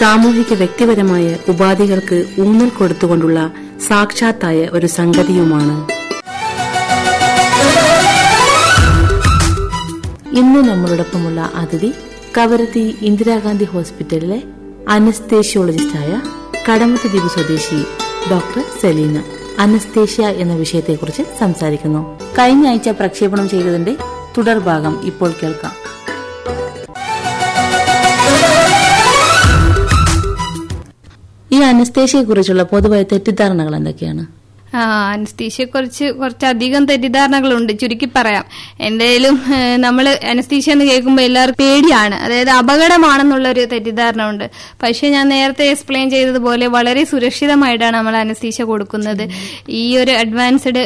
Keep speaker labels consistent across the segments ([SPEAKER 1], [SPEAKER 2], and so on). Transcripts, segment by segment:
[SPEAKER 1] സാമൂഹിക വ്യക്തിപരമായ ഉപാധികൾക്ക് ഊന്നൽ കൊടുത്തുകൊണ്ടുള്ള സാക്ഷാത്തായ ഒരു സംഗതിയുമാണ് ഇന്ന് നമ്മളോടൊപ്പമുള്ള അതിഥി കവരത്തി ഇന്ദിരാഗാന്ധി ഹോസ്പിറ്റലിലെ അനസ്തേഷ്യോളജിസ്റ്റായ കടമത്ത് ദ്വീപ് സ്വദേശി ഡോക്ടർ സെലീന അനസ്തേഷ്യ എന്ന വിഷയത്തെക്കുറിച്ച് സംസാരിക്കുന്നു കഴിഞ്ഞ ആഴ്ച പ്രക്ഷേപണം ചെയ്തതിന്റെ തുടർഭാഗം ഇപ്പോൾ കേൾക്കാം ഈ അനസ്തേഷ്യയെ കുറിച്ചുള്ള പൊതുവായ തെറ്റിദ്ധാരണകൾ എന്തൊക്കെയാണ്
[SPEAKER 2] ആ അനസ്തീഷയെ കുറിച്ച് കുറച്ചധികം തെറ്റിദ്ധാരണകളുണ്ട് ചുരുക്കി പറയാം എന്തായാലും നമ്മൾ അനസ്തീഷ എന്ന് കേൾക്കുമ്പോൾ എല്ലാവർക്കും പേടിയാണ് അതായത് അപകടമാണെന്നുള്ളൊരു തെറ്റിദ്ധാരണ ഉണ്ട് പക്ഷെ ഞാൻ നേരത്തെ എക്സ്പ്ലെയിൻ ചെയ്തതുപോലെ വളരെ സുരക്ഷിതമായിട്ടാണ് നമ്മൾ അനസ്തീഷ കൊടുക്കുന്നത് ഈ ഒരു അഡ്വാൻസ്ഡ്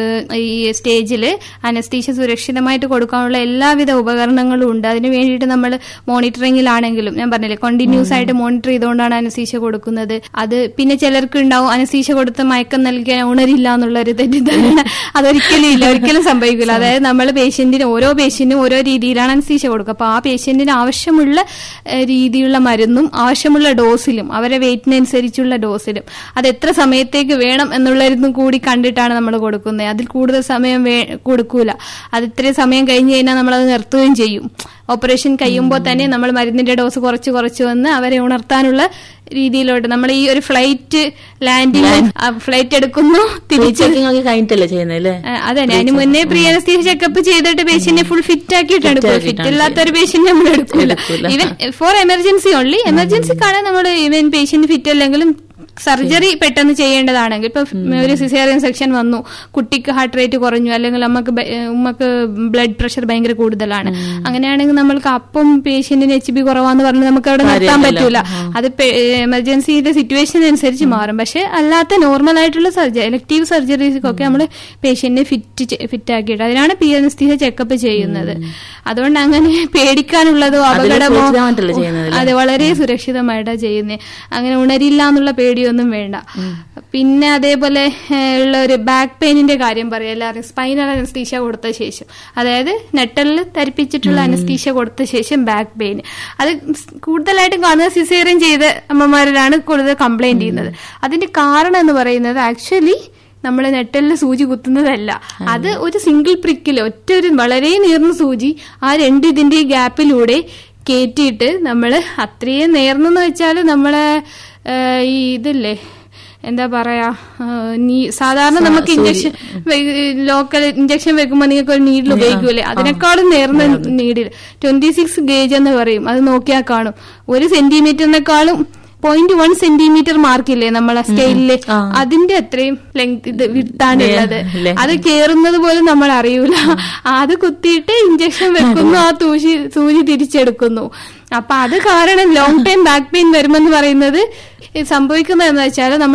[SPEAKER 2] ഈ സ്റ്റേജിൽ അനസ്തീഷ സുരക്ഷിതമായിട്ട് കൊടുക്കാനുള്ള എല്ലാവിധ ഉപകരണങ്ങളും ഉണ്ട് അതിന് വേണ്ടിയിട്ട് നമ്മൾ മോണിറ്ററിംഗിലാണെങ്കിലും ഞാൻ പറഞ്ഞില്ലേ കണ്ടിന്യൂസ് ആയിട്ട് മോണിറ്റർ ചെയ്തുകൊണ്ടാണ് അനസ്തീഷ കൊടുക്കുന്നത് അത് പിന്നെ ചിലർക്ക് ഉണ്ടാവും അനസ്തീഷ കൊടുത്ത് മയക്കം നൽകിയാൽ ഉണരില്ല എന്നുള്ള ഒരു തെറ്റിദ്ധാരണ അതൊരിക്കലും ഇല്ല ഒരിക്കലും സംഭവിക്കില്ല അതായത് നമ്മൾ പേഷ്യന്റിന് ഓരോ പേഷ്യന്റിനും ഓരോ രീതിയിലാണ് അനസ്തീഷ കൊടുക്കുക അപ്പൊ ആ പേഷ്യന്റിന് ആവശ്യമുള്ള ഏഹ്, രീതിയിലുള്ള മരുന്നും ആവശ്യമുള്ള ഡോസിലും അവരെ വെയിറ്റിനനുസരിച്ചുള്ള ഡോസിലും അത് എത്ര സമയത്തേക്ക് വേണം എന്നുള്ളതും കൂടി കണ്ടിട്ടാണ് നമ്മൾ കൊടുക്കുന്നത് അതിൽ കൂടുതൽ സമയം വേ- കൊടുക്കൂല അത് ഇത്രയും സമയം കഴിഞ്ഞ് കഴിഞ്ഞാൽ നമ്മളത് നിർത്തുകയും ചെയ്യും ഓപ്പറേഷൻ കഴിയുമ്പോൾ തന്നെ നമ്മൾ മരുന്നിന്റെ ഡോസ് കുറച്ച് കുറച്ച് വന്ന് അവരെ ഉണർത്താനുള്ള രീതിയിലോട്ട് നമ്മൾ ഈ ഒരു ഫ്ലൈറ്റ് ലാൻഡിങ് ഫ്ലൈറ്റ് എടുക്കുന്നു തിരിച്ച്
[SPEAKER 1] ചെക്കിംഗ് ഒക്കെ കഴിഞ്ഞിട്ടല്ലേ ചെയ്യുന്നത് അല്ലേ
[SPEAKER 2] ആ, അതന്നെ അതിന് മുന്നേ പ്രീ അനസ്തീഷ്യ ചെക്കപ്പ് ചെയ്തിട്ട് പേഷ്യന്റിനെ ഫുൾ ഫിറ്റ് ആക്കിയിട്ട് എടുക്കും ഫിറ്റ് ഇല്ലാത്ത ഒരു പേഷ്യന്റ് നമ്മൾ എടുക്കൂല
[SPEAKER 1] എടുക്കൂല.
[SPEAKER 2] ഈവൻ ഫോർ എമർജൻസി ഓൺലി എമർജൻസിക്കാണ് നമ്മൾ ഈവൻ പേഷ്യന്റ് ഫിറ്റ് അല്ലെങ്കിലും സർജറി പെട്ടെന്ന് ചെയ്യേണ്ടതാണെങ്കിൽ ഇപ്പൊ ഒരു സിസേറിയൻ സെക്ഷൻ വന്നു കുട്ടിക്ക് ഹാർട്ട് റേറ്റ് കുറഞ്ഞു അല്ലെങ്കിൽ നമുക്ക് ബ- ഏഹ് ഉമ്മക്ക് ബ്ലഡ് പ്രഷർ ഭയങ്കര കൂടുതലാണ് അങ്ങനെയാണെങ്കിൽ നമ്മൾക്ക് അപ്പം പേഷ്യന്റിന് എച്ച് ബി കുറവാന്ന് പറഞ്ഞ് നമുക്ക് അവിടെ നിർത്താൻ പറ്റൂല അത് എമർജൻസിയുടെ സിറ്റുവേഷൻ അനുസരിച്ച് മാറും പക്ഷെ അല്ലാത്ത നോർമൽ ആയിട്ടുള്ള സർജറി എലക്ടീവ് സർജറീസിക്കൊക്കെ നമ്മൾ പേഷ്യന്റിനെ ഫിറ്റ് ഫിറ്റ് ആക്കിയിട്ട് അതിനാണ് പി എൻ ചെക്കപ്പ് ചെയ്യുന്നത് അതുകൊണ്ട് അങ്ങനെ പേടിക്കാനുള്ളതോ അപകടമോ
[SPEAKER 1] സുരക്ഷിതമായിട്ടല്ലേ ചെയ്യുന്നത്
[SPEAKER 2] അതെ വളരെ സുരക്ഷിതമായിട്ടാണ് ചെയ്യുന്നത് അങ്ങനെ ഉണരില്ല എന്നുള്ള പേടിയൊന്നും വേണ്ട പിന്നെ അതേപോലെ ഏഹ്, ഉള്ള ഒരു ബാക്ക് പെയിനിന്റെ കാര്യം പറയാം എല്ലാവരും സ്പൈനൽ അനസ്തീഷ കൊടുത്ത ശേഷം അതായത് നെട്ടലിൽ തരിപ്പിച്ചിട്ടുള്ള അനസ്തീഷ കൊടുത്ത ശേഷം ബാക്ക് പെയിൻ അത് കൂടുതലായിട്ടും കാണുന്നത് സിസേറിയൻ ചെയ്ത അമ്മമാരിലാണ് കൂടുതൽ കംപ്ലൈന്റ് ചെയ്യുന്നത് അതിന്റെ കാരണം എന്ന് പറയുന്നത് ആക്ച്വലി നമ്മൾ നെട്ടലിൽ സൂചി കുത്തുന്നതല്ല അത് ഒരു സിംഗിൾ പ്രിക്കിൽ ഒറ്റ ഒരു വളരെ നീർന്ന സൂചി ആ രണ്ട് ഇതിന്റെ ഗ്യാപ്പിലൂടെ കയറ്റിയിട്ട് നമ്മൾ അത്രയും നേർന്നെന്ന് വെച്ചാൽ നമ്മളെ ആ, ഈ ഇതില്ലേ എന്താ പറയാ ആ, നീ- സാധാരണ നമുക്ക് ഇഞ്ചക്ഷൻ ലോക്കൽ ഇഞ്ചക്ഷൻ വെക്കുമ്പോൾ നിങ്ങൾക്ക് ഒരു നീഡിൽ ഉപയോഗിക്കൂലേ അതിനേക്കാളും നേർന്ന നീഡിൽ ട്വന്റി സിക്സ് ഗേജ് എന്ന് പറയും അത് നോക്കിയാൽ കാണും ഒരു സെന്റിമീറ്ററിനേക്കാളും പോയിന്റ് വൺ സെന്റിമീറ്റർ മാർക്കില്ലേ നമ്മളെ സ്കെയിലില് അതിന്റെ അത്രയും ലെങ്ത് ഇത് വിട്ടാണ് ഉള്ളത് അത് കേറുന്നത് പോലും നമ്മൾ അറിയൂല അത് കുത്തിയിട്ട് ഇഞ്ചക്ഷൻ വെക്കുന്നു ആ തൂശി സൂചി തിരിച്ചെടുക്കുന്നു അപ്പൊ അത് കാരണം ലോങ് ടൈം ബാക്ക് പെയിൻ വരുമെന്ന് പറയുന്നത് ഇത് സംഭവിക്കുന്നത് എന്ന് വെച്ചാൽ നമ്മൾ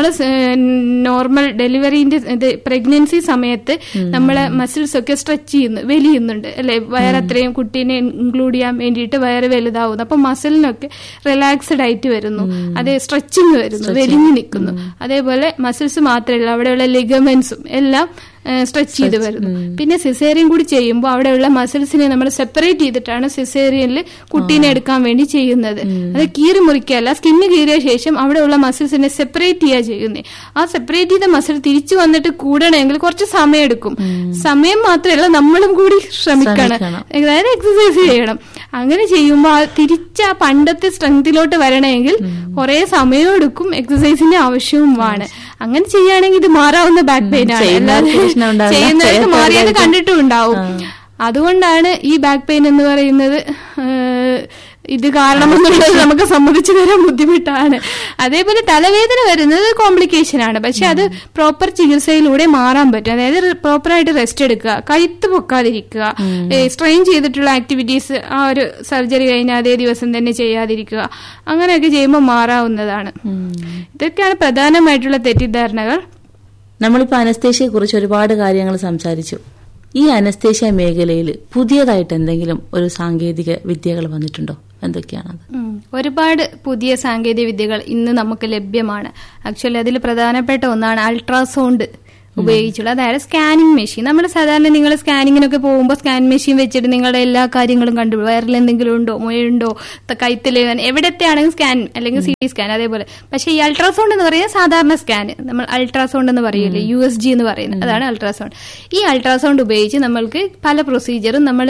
[SPEAKER 2] നോർമൽ ഡെലിവറിന്റെ ഇത് പ്രഗ്നൻസി സമയത്ത് നമ്മളെ മസിൽസ് ഒക്കെ സ്ട്രെച്ച് ചെയ്യുന്നു വലിയുന്നുണ്ട് അല്ലെ വയറത്രയും കുട്ടീനെ ഇൻക്ലൂഡ് ചെയ്യാൻ വേണ്ടിയിട്ട് വയറ് വലുതാവുന്നു അപ്പൊ മസിലിനൊക്കെ റിലാക്സ്ഡ് ആയിട്ട് വരുന്നു അത് സ്ട്രെച്ചിങ് വരുന്നു വലിഞ്ഞു നിൽക്കുന്നു അതേപോലെ മസിൽസ് മാത്രമല്ല അവിടെയുള്ള ലിഗമെന്റ്സും എല്ലാം സ്ട്രെച്ച് ചെയ്ത് വരുന്നു പിന്നെ സിസേറിയൻ കൂടി ചെയ്യുമ്പോൾ അവിടെയുള്ള മസിൽസിനെ നമ്മൾ സെപ്പറേറ്റ് ചെയ്തിട്ടാണ് സിസേറിയനിൽ കുട്ടീനെ എടുക്കാൻ വേണ്ടി ചെയ്യുന്നത് അത് കീറി മുറിക്കല്ല സ്കിന്ന് കീറിയ ശേഷം അവിടെയുള്ള മസിൽസിനെ സെപ്പറേറ്റ് ചെയ്യുക ചെയ്യുന്നത് ആ സെപ്പറേറ്റ് ചെയ്ത മസിൽ തിരിച്ചു വന്നിട്ട് കൂടണമെങ്കിൽ കുറച്ച് സമയം എടുക്കും സമയം മാത്രമല്ല നമ്മളും കൂടി ശ്രമിക്കണം അതായത് എക്സസൈസ് ചെയ്യണം അങ്ങനെ ചെയ്യുമ്പോൾ ആ തിരിച്ച് ആ പണ്ടത്തെ സ്ട്രെങ്തിലോട്ട് വരണമെങ്കിൽ കുറെ സമയം എടുക്കും എക്സസൈസിന്റെ ആവശ്യവുമാണ് അങ്ങനെ ചെയ്യുകയാണെങ്കിൽ ഇത് മാറാവുന്ന ബാക്ക് പെയിൻ ആണ് അല്ലാതെ ചെയ്യുന്നവർക്ക് മാറിയത് കണ്ടിട്ടും ഉണ്ടാവും അതുകൊണ്ടാണ് ഈ ബാക്ക് പെയിൻ എന്ന് പറയുന്നത് ഏഹ്, ഇത് കാരണമെന്നുള്ളത് നമുക്ക് സമ്മതിച്ചു തരാൻ ബുദ്ധിമുട്ടാണ് അതേപോലെ തലവേദന വരുന്നത് കോംപ്ലിക്കേഷൻ ആണ് പക്ഷെ അത് പ്രോപ്പർ ചികിത്സയിലൂടെ മാറാൻ പറ്റും അതായത് പ്രോപ്പറായിട്ട് റെസ്റ്റ് എടുക്കുക കഴുത്ത് പൊക്കാതിരിക്കുക സ്ട്രെയിൻ ചെയ്തിട്ടുള്ള ആക്ടിവിറ്റീസ് ആ ഒരു സർജറി കഴിഞ്ഞ അതേ ദിവസം തന്നെ ചെയ്യാതിരിക്കുക അങ്ങനെയൊക്കെ ചെയ്യുമ്പോൾ മാറാവുന്നതാണ് ഇതൊക്കെയാണ് പ്രധാനമായിട്ടുള്ള തെറ്റിദ്ധാരണകൾ
[SPEAKER 1] നമ്മളിപ്പോ അനസ്തേഷ്യയെ കുറിച്ച് ഒരുപാട് കാര്യങ്ങൾ സംസാരിച്ചു ഈ അനസ്തേഷ്യ മേഖലയിൽ പുതിയതായിട്ട് എന്തെങ്കിലും ഒരു സാങ്കേതിക വിദ്യകൾ വന്നിട്ടുണ്ടോ എന്തൊക്കെയാണത്
[SPEAKER 2] ഉം. ഒരുപാട് പുതിയ സാങ്കേതിക വിദ്യകൾ ഇന്ന് നമുക്ക് ലഭ്യമാണ് ആക്ച്വലി അതിൽ പ്രധാനപ്പെട്ട ഒന്നാണ് അൾട്രാസൗണ്ട് ഉപയോഗിച്ചുള്ള അതായത് സ്കാനിങ് മെഷീൻ നമ്മൾ സാധാരണ നിങ്ങൾ സ്കാനിങ്ങിനൊക്കെ പോകുമ്പോൾ സ്കാൻ മെഷീൻ വെച്ചിട്ട് നിങ്ങളുടെ എല്ലാ കാര്യങ്ങളും കണ്ടു വയറിൽ എന്തെങ്കിലും ഉണ്ടോ മുഴയുണ്ടോ ത- കഴുത്തില് എവിടത്തെ ആണെങ്കിൽ സ്കാൻ അല്ലെങ്കിൽ സി ടി സ്കാൻ അതേപോലെ പക്ഷേ ഈ അൾട്രാസൗണ്ട് എന്ന് പറയുന്നത് സാധാരണ സ്കാൻ നമ്മൾ അൾട്രാസൗണ്ട് എന്ന് പറയില്ലേ യു എസ് ജി എന്ന് പറയുന്നത് അതാണ് അൾട്രാസൗണ്ട് ഈ അൾട്രാസൗണ്ട് ഉപയോഗിച്ച് നമ്മൾക്ക് പല പ്രൊസീജിയറും നമ്മൾ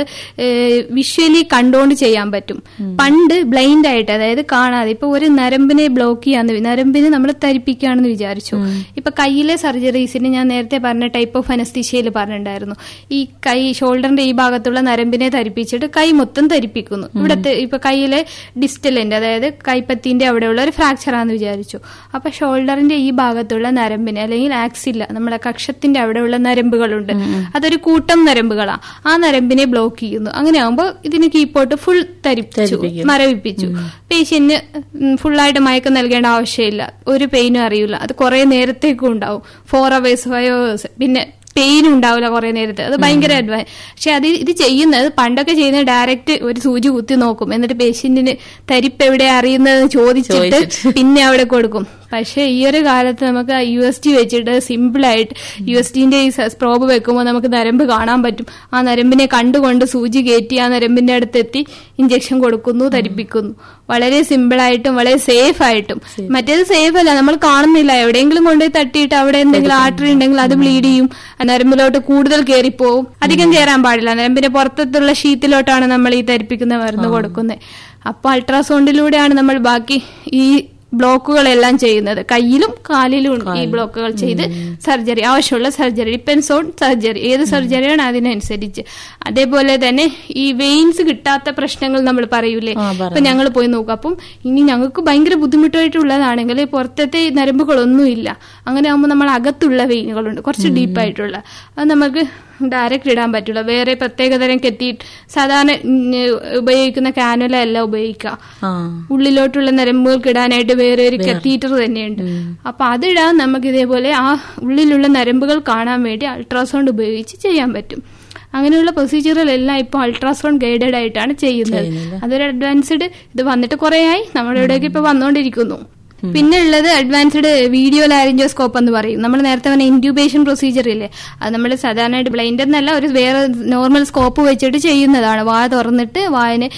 [SPEAKER 2] വിഷ്വലി കണ്ടുകൊണ്ട് ചെയ്യാൻ പറ്റും പണ്ട് ബ്ലൈൻഡ് ആയിട്ട് അതായത് കാണാതെ ഇപ്പൊ ഒരു നരമ്പിനെ ബ്ലോക്ക് ചെയ്യാന്ന് വി- നരമ്പിനെ നമ്മൾ തരിപ്പിക്കുകയാണെന്ന് വിചാരിച്ചു ഇപ്പൊ കയ്യിലെ സർജറീസിന് ഞാൻ നേരത്തെ പറഞ്ഞ ടൈപ്പ് ഓഫ് അനസ്തീഷ്യയിൽ പറഞ്ഞിട്ടുണ്ടായിരുന്നു ഈ കൈ ഷോൾഡറിന്റെ ഈ ഭാഗത്തുള്ള നരമ്പിനെ തരിപ്പിച്ചിട്ട് കൈ മൊത്തം തരിപ്പിക്കുന്നു ഇവിടത്തെ ഇപ്പൊ കയ്യിലെ ഡിസ്റ്റലിന്റെ അതായത് കൈപ്പത്തിന്റെ അവിടെയുള്ള ഒരു ഫ്രാക്ചർ ആണെന്ന് വിചാരിച്ചു അപ്പൊ ഷോൾഡറിന്റെ ഈ ഭാഗത്തുള്ള നരമ്പിനെ അല്ലെങ്കിൽ ആക്സില്ല നമ്മുടെ കക്ഷത്തിന്റെ അവിടെയുള്ള നരമ്പുകളുണ്ട് അതൊരു കൂട്ടം നരമ്പുകളാ ആ നരമ്പിനെ ബ്ലോക്ക് ചെയ്യുന്നു അങ്ങനെ ആകുമ്പോൾ ഇതിന് കീപ്പോട്ട് ഫുൾ തരിപ്പിച്ചു
[SPEAKER 1] തരിപ്പിക്കും.
[SPEAKER 2] മരവിപ്പിച്ചു പേഷ്യന്റിന് ഫുള്ളായിട്ട് മയക്കം നൽകേണ്ട ആവശ്യമില്ല ഒരു പെയിനും അറിയില്ല അത് കുറെ നേരത്തേക്കും ഉണ്ടാവും ഫോർ അവേഴ്സ് ഫൈവ് അവേഴ്സ് പിന്നെ പെയിൻ ഉണ്ടാവില്ല കുറെ നേരത്തെ അത് ഭയങ്കര അഡ്വാൻസ് പക്ഷെ അത് ഇത് ചെയ്യുന്നത് പണ്ടൊക്കെ ചെയ്യുന്നത് ഡയറക്റ്റ് ഒരു സൂചി കുത്തി നോക്കും എന്നിട്ട് പേഷ്യന്റിന് തരിപ്പ് എവിടെ അറിയുന്നത് ചോദിച്ചിട്ട്
[SPEAKER 1] ചോദിച്ചിട്ട്.
[SPEAKER 2] പിന്നെ അവിടെ കൊടുക്കും പക്ഷെ ഈ ഒരു കാലത്ത് നമുക്ക് യു എസ് ടി വെച്ചിട്ട് സിമ്പിൾ ആയിട്ട് യു എസ് ടിന്റെ ഈ സ്പ്രോബ് വെക്കുമ്പോൾ നമുക്ക് നരമ്പ് കാണാൻ പറ്റും ആ നരമ്പിനെ കണ്ടുകൊണ്ട് സൂചി കയറ്റി ആ നരമ്പിന്റെ അടുത്തെത്തി ഇഞ്ചക്ഷൻ കൊടുക്കുന്നു ധരിപ്പിക്കുന്നു വളരെ സിമ്പിൾ ആയിട്ടും വളരെ സേഫ് ആയിട്ടും മറ്റേത് സേഫ് അല്ല നമ്മൾ കാണുന്നില്ല എവിടെയെങ്കിലും കൊണ്ടുപോയി തട്ടിയിട്ട് അവിടെ എന്തെങ്കിലും ആർട്ടറി ഉണ്ടെങ്കിൽ അത് ബ്ലീഡ് ചെയ്യും ആ നരമ്പിലോട്ട് കൂടുതൽ കയറിപ്പോവും അധികം കയറാൻ പാടില്ല നരമ്പിന്റെ പുറത്തുള്ള ഷീറ്റിലോട്ടാണ് നമ്മൾ ഈ ധരിപ്പിക്കുന്ന മരുന്ന് കൊടുക്കുന്നത് അപ്പൊ അൾട്രാസൗണ്ടിലൂടെയാണ് നമ്മൾ ബാക്കി ഈ ബ്ലോക്കുകളെല്ലാം ചെയ്യുന്നത് കയ്യിലും കാലിലും ഉണ്ട് ഈ ബ്ലോക്കുകൾ ചെയ്ത് സർജറി ആവശ്യമുള്ള സർജറി ഡിപ്പെൻസ് ഓൺ സർജറി ഏത് സർജറിയാണ് അതിനനുസരിച്ച് അതേപോലെ തന്നെ ഈ വെയിൻസ് കിട്ടാത്ത പ്രശ്നങ്ങൾ നമ്മൾ പറയൂലേ
[SPEAKER 1] ആ, പറയാം.
[SPEAKER 2] ഇപ്പൊ ഞങ്ങൾ പോയി നോക്കും അപ്പം ഇനി ഞങ്ങൾക്ക് ഭയങ്കര ബുദ്ധിമുട്ടായിട്ടുള്ളതാണെങ്കിൽ പുറത്തത്തെ നരമ്പുകളൊന്നും ഇല്ല അങ്ങനെ ആകുമ്പോൾ നമ്മൾ അകത്തുള്ള വെയിനുകളുണ്ട് കുറച്ച് ഡീപ്പായിട്ടുള്ള അത് നമുക്ക് ഡയറക്റ്റ് ഇടാൻ പറ്റില്ല വേറെ പ്രത്യേകതരം കെട്ടി സാധാരണ ഉം, ഉപയോഗിക്കുന്ന കാനുല അല്ല ഉപയോഗിക്കുക
[SPEAKER 1] ആ
[SPEAKER 2] ഉള്ളിലോട്ടുള്ള നരമ്പുകൾക്ക് ഇടാനായിട്ട് വേറെ ഒരു കത്തീറ്റർ തന്നെയുണ്ട് അപ്പൊ അതിടാൻ നമുക്ക് ഇതേപോലെ ആ ഉള്ളിലുള്ള നരമ്പുകൾ കാണാൻ വേണ്ടി അൾട്രാസൗണ്ട് ഉപയോഗിച്ച് ചെയ്യാൻ പറ്റും അങ്ങനെയുള്ള പ്രൊസീജിയറുകളെല്ലാം ഇപ്പോൾ അൾട്രാസൗണ്ട് ഗൈഡഡ് ആയിട്ടാണ് ചെയ്യുന്നത്
[SPEAKER 1] ചെയ്യുന്നില്ല.
[SPEAKER 2] അതൊരു അഡ്വാൻസ്ഡ് ഇത് വന്നിട്ട് കുറേ ആയി നമ്മുടെ ഇവിടെയൊക്കെ ഇപ്പൊ വന്നുകൊണ്ടിരിക്കുന്നു പിന്നെ ഉള്ളത് അഡ്വാൻസ്ഡ് വീഡിയോ ലാരിഞ്ചോസ്കോപ്പ് എന്ന് പറയും നമ്മൾ നേരത്തെ പറഞ്ഞ ഇൻക്യൂബേഷൻ പ്രൊസീജിയർ ഇല്ലേ അത് നമ്മൾ സാധാരണയായിട്ട് ബ്ലൈൻഡ് എന്നല്ല ഒരു വേറെ നോർമൽ സ്കോപ്പ് വെച്ചിട്ട് ചെയ്യുന്നതാണ് വായ തുറന്നിട്ട് വായന്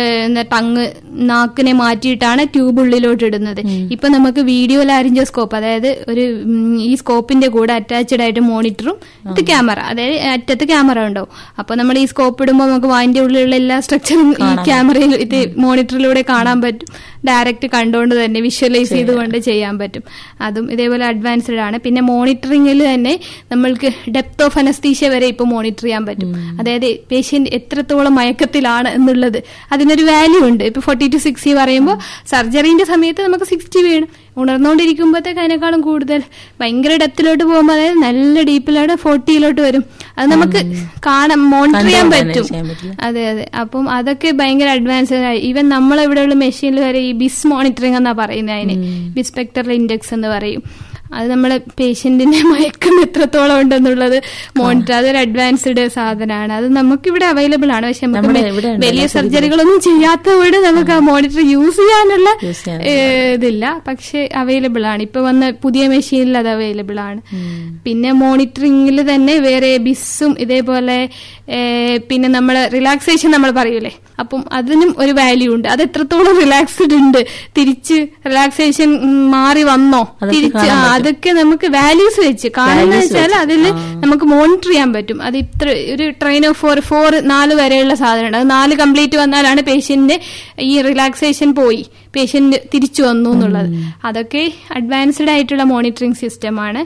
[SPEAKER 2] ടങ് നാക്കിനെ മാറ്റിയിട്ടാണ് ട്യൂബ് ഉള്ളിലോട്ട് ഇടുന്നത് ഇപ്പൊ നമുക്ക് വീഡിയോ ലാരിഞ്ചോസ്കോപ്പ് അതായത് ഒരു ഉം, ഈ സ്കോപ്പിന്റെ കൂടെ അറ്റാച്ച്ഡ് ആയിട്ട് മോണിറ്ററും ഇത് ക്യാമറ അതായത് അറ്റത്ത് ക്യാമറ ഉണ്ടാവും അപ്പൊ നമ്മൾ ഈ സ്കോപ്പ് ഇടുമ്പോൾ നമുക്ക് വായന്റെ ഉള്ളിലുള്ള എല്ലാ സ്ട്രക്ചറും ഈ ക്യാമറയിൽ ഇത് മോണിറ്ററിലൂടെ കാണാൻ പറ്റും ഡയറക്റ്റ് കണ്ടുകൊണ്ട് തന്നെ വിഷ്വലൈസ് ചെയ്തുകൊണ്ട് ചെയ്യാൻ പറ്റും അതും ഇതേപോലെ അഡ്വാൻസ്ഡ് ആണ് പിന്നെ മോണിറ്ററിംഗിൽ തന്നെ നമ്മൾക്ക് ഡെപ്ത് ഓഫ് അനസ്തീഷ്യ വരെ ഇപ്പോൾ മോണിറ്റർ ചെയ്യാൻ പറ്റും അതായത് പേഷ്യന്റ് എത്രത്തോളം മയക്കത്തിലാണ് എന്നുള്ളത് അതിനൊരു വാല്യൂ ഉണ്ട് ഇപ്പൊ ഫോർട്ടി ടു സിക്സ്റ്റി പറയുമ്പോൾ സർജറിന്റെ സമയത്ത് നമുക്ക് സിക്സ്റ്റി വേണം ഉണർന്നുകൊണ്ടിരിക്കുമ്പോഴത്തേക്ക് അതിനേക്കാളും കൂടുതൽ ഭയങ്കര ഡെപ്തിലോട്ട് പോകുമ്പോൾ അതായത് നല്ല ഡീപ്പിലോട്ട് ഫോർട്ടിയിലോട്ട് വരും അത് നമുക്ക് കാണാൻ മോണിറ്റർ ചെയ്യാൻ
[SPEAKER 1] കണ്ടുകൊണ്ട് തന്നെ
[SPEAKER 2] പറ്റും
[SPEAKER 1] ചെയ്യാൻ പറ്റില്ല.
[SPEAKER 2] അതെ അതെ അപ്പം അതൊക്കെ ഭയങ്കര അഡ്വാൻസ്ഡ് ആയി ഈവൻ നമ്മളിവിടെയുള്ള മെഷീനിൽ വരെ ഈ ബിസ് മോണിറ്ററിംഗ് എന്നാ പറയുന്നത് അതിന് ബിസ്പെക്ടറൽ ഇൻഡെക്സ് എന്ന് പറയും അത് നമ്മളെ പേഷ്യന്റിന്റെ മയക്കം എത്രത്തോളം ഉണ്ടെന്നുള്ളത് മോണിറ്റർ അതൊരു അഡ്വാൻസ്ഡ് സാധനമാണ് അത് നമുക്കിവിടെ അവൈലബിൾ ആണ് പക്ഷെ നമുക്ക്
[SPEAKER 1] നമ്മുടെ
[SPEAKER 2] മെ-
[SPEAKER 1] ഇവിടെ ഉണ്ടല്ലോ
[SPEAKER 2] വലിയ സർജറികളൊന്നും ചെയ്യാത്തതുകൊണ്ട് നമുക്ക് ആ മോണിറ്റർ യൂസ് ചെയ്യാനുള്ള
[SPEAKER 1] Use ചെയ്യാൻ
[SPEAKER 2] ഏ, ഇതില്ല പക്ഷെ അവൈലബിൾ ആണ് ഇപ്പൊ വന്ന പുതിയ മെഷീനിൽ അത് അവൈലബിൾ ആണ് പിന്നെ മോണിറ്ററിംഗിൽ തന്നെ വേറെ ബിസ്സും ഇതേപോലെ ഏ, പിന്നെ നമ്മൾ റിലാക്സേഷൻ നമ്മൾ പറയൂലേ അപ്പം അതിനും ഒരു വാല്യൂ ഉണ്ട് അത് എത്രത്തോളം റിലാക്സ്ഡ് ഉണ്ട് തിരിച്ച് റിലാക്സേഷൻ മാറി വന്നോ
[SPEAKER 1] അതൊക്കെ
[SPEAKER 2] തിരിച്ച്
[SPEAKER 1] കാണാൻ
[SPEAKER 2] ആ,
[SPEAKER 1] പറ്റും.
[SPEAKER 2] അതൊക്കെ നമുക്ക് വാല്യൂസ് വെച്ച് കാരണം
[SPEAKER 1] Values
[SPEAKER 2] വെച്ചാൽ
[SPEAKER 1] വെച്ച്.
[SPEAKER 2] അതിൽ
[SPEAKER 1] ആ.
[SPEAKER 2] നമുക്ക് മോണിറ്റർ ചെയ്യാൻ പറ്റും അത് ഇത്ര ഒരു ട്രെയിൻ ഓഫ് ഫോർ ഫോർ നാല് വരെയുള്ള സാധനമാണ് അത് നാല് കംപ്ലീറ്റ് വന്നാലാണ് പേഷ്യന്റിന്റെ ഈ റിലാക്സേഷൻ പോയി പേഷ്യന്റ് തിരിച്ചു വന്നു എന്നുള്ളത് അതൊക്കെ അഡ്വാൻസ്ഡ് ആയിട്ടുള്ള മോണിറ്ററിംഗ് സിസ്റ്റമാണ്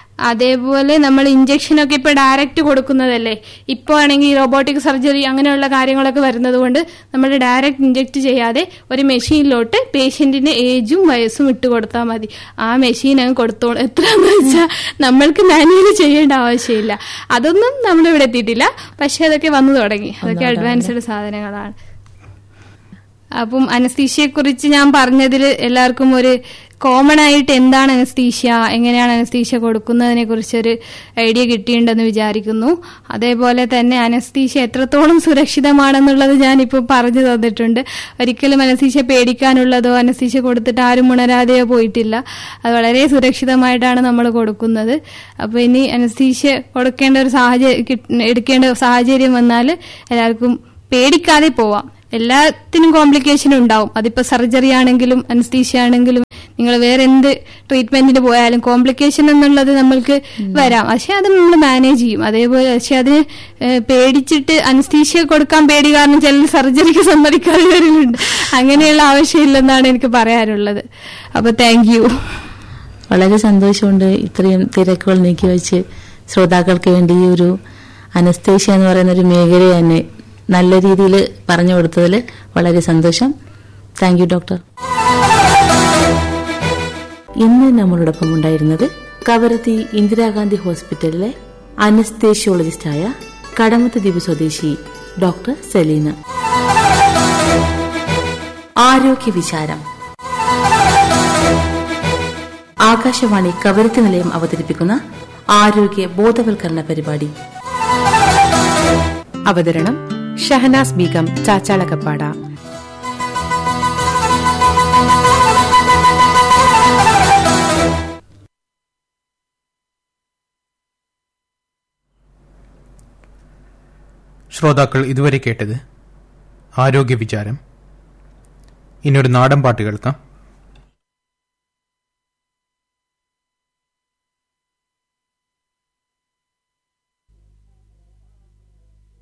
[SPEAKER 2] അതേപോലെ നമ്മൾ ഇഞ്ചക്ഷൻ ഒക്കെ ഇപ്പൊ ഡയറക്റ്റ് കൊടുക്കുന്നതല്ലേ ഇപ്പോൾ ആണെങ്കിൽ റോബോട്ടിക് സർജറി അങ്ങനെയുള്ള കാര്യങ്ങളൊക്കെ വരുന്നത് കൊണ്ട് നമ്മൾ ഡയറക്റ്റ് ഇഞ്ചക്ട് ചെയ്യാതെ ഒരു മെഷീനിലോട്ട് പേഷ്യന്റിന്റെ ഏജും വയസ്സും ഇട്ട് കൊടുത്താൽ മതി ആ മെഷീൻ അങ്ങ് കൊടുത്തോളും എത്രയെന്ന് വെച്ചാൽ നമ്മൾക്ക് മാനുവലി ചെയ്യേണ്ട ആവശ്യമില്ല അതൊന്നും നമ്മളിവിടെ എത്തിയിട്ടില്ല പക്ഷെ അതൊക്കെ വന്നു തുടങ്ങി അതൊക്കെ അഡ്വാൻസ്ഡ് സാധനങ്ങളാണ് അപ്പം അനസ്തീഷ്യയെ കുറിച്ച് ഞാൻ പറഞ്ഞതിൽ എല്ലാവർക്കും ഒരു കോമൺ ആയിട്ട് എന്താണ് അനസ്തീഷ്യ എങ്ങനെയാണ് അനസ്തീഷ്യ കൊടുക്കുന്നതിനെ കുറിച്ചൊരു ഐഡിയ കിട്ടിയിട്ടുണ്ടെന്ന് വിചാരിക്കുന്നു അതേപോലെ തന്നെ അനസ്തീഷ്യ എത്രത്തോളം സുരക്ഷിതമാണെന്നുള്ളത് ഞാനിപ്പോൾ പറഞ്ഞു തന്നിട്ടുണ്ട് ഒരിക്കലും അനസ്തീഷ്യ പേടിക്കാനുള്ളതോ അനസ്തീഷ്യ കൊടുത്തിട്ട് ആരും ഉണരാതെയോ പോയിട്ടില്ല അത് വളരെ സുരക്ഷിതമായിട്ടാണ് നമ്മൾ കൊടുക്കുന്നത് അപ്പോൾ ഇനി അനസ്തീഷ്യ കൊടുക്കേണ്ട ഒരു സാഹചര്യം എടുക്കേണ്ട സാഹചര്യം വന്നാൽ എല്ലാവർക്കും പേടിക്കാതെ പോവാം എല്ലാത്തിനും കോംപ്ലിക്കേഷൻ ഉണ്ടാവും അതിപ്പോ സർജറി ആണെങ്കിലും അനസ്തീഷ്യ ആണെങ്കിലും നിങ്ങൾ വേറെ എന്ത് ട്രീറ്റ്മെന്റിന് പോയാലും കോംപ്ലിക്കേഷൻ എന്നുള്ളത് നമ്മൾക്ക് വരാം പക്ഷെ അത് നമ്മൾ മാനേജ് ചെയ്യും അതേപോലെ പക്ഷെ അതിന് ഏഹ്, പേടിച്ചിട്ട് അനസ്തീഷ്യ കൊടുക്കാൻ പേടി കാരണം ചില സർജറിക്ക് സമ്മതിക്കാതെ വരുന്നുണ്ട് അങ്ങനെയുള്ള ആവശ്യമില്ലെന്നാണ് എനിക്ക് പറയാനുള്ളത് അപ്പൊ താങ്ക് യു
[SPEAKER 1] വളരെ സന്തോഷമുണ്ട് ഇത്രയും തിരക്കുകൾ നീക്കി വെച്ച് ശ്രോതാക്കൾക്ക് വേണ്ടി ഈ ഒരു അനസ്തേഷ്യ എന്ന് പറയുന്ന ഒരു മേഖല തന്നെ നല്ല രീതിയിൽ പറഞ്ഞു കൊടുത്തതിൽ വളരെ സന്തോഷം താങ്ക് യു ഡോക്ടർ ഇന്ന് നമ്മളോടൊപ്പം ഉണ്ടായിരുന്നത് കവരത്തി ഇന്ദിരാഗാന്ധി ഹോസ്പിറ്റലിലെ അനസ്തേഷ്യോളജിസ്റ്റായ കടമത്ത് ദ്വീപ് സ്വദേശി ഡോക്ടർ സെലീന ആരോഗ്യ വിചാരം ആകാശവാണി കവരത്തി നിലയം അവതരിപ്പിക്കുന്ന ആരോഗ്യ ബോധവൽക്കരണ പരിപാടി
[SPEAKER 3] അവതരണം ഷഹനാസ് ബീഗം ചാച്ചാളക്കപ്പാട
[SPEAKER 4] ശ്രോതാക്കൾ ഇതുവരെ കേട്ടത് ആരോഗ്യ വിചാരം ഇനിയൊരു നാടൻ പാട്ട് കേൾക്കാം